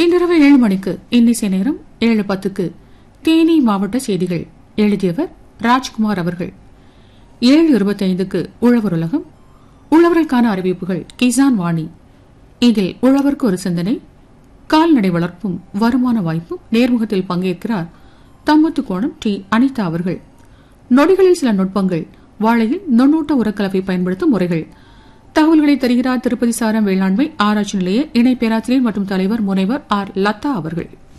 இன்றிரவு ஏழு மணிக்கு இன்னிசை நேரம் ஏழு பத்துக்கு தேனி மாவட்ட செய்திகள் எழுதியவர் ராஜ்குமார் அவர்கள் ஏழு இருபத்தைந்துக்கு உழவர் உலகம் உழவர்களுக்கான அறிவிப்புகள் கிசான் வாணி இதில் உழவருக்கு ஒரு சிந்தனை கால்நடை வளர்ப்பும் வருமான வாய்ப்பும் நேர்முகத்தில் பங்கேற்கிறார் தம்மத்து கோணம் டி அனிதா அவர்கள் நொடிகளில் சில நுட்பங்கள் வாழையில் நுண்ணூட்ட உரக்கலவை பயன்படுத்தும் முறைகள் தகவல்களை தருகிறார் திருப்பதி சாரம் வேளாண்மை ஆராய்ச்சி நிலைய இணை பேராசிரியர் மற்றும் தலைவர் முனைவர் ஆர் லதா அவர்கள்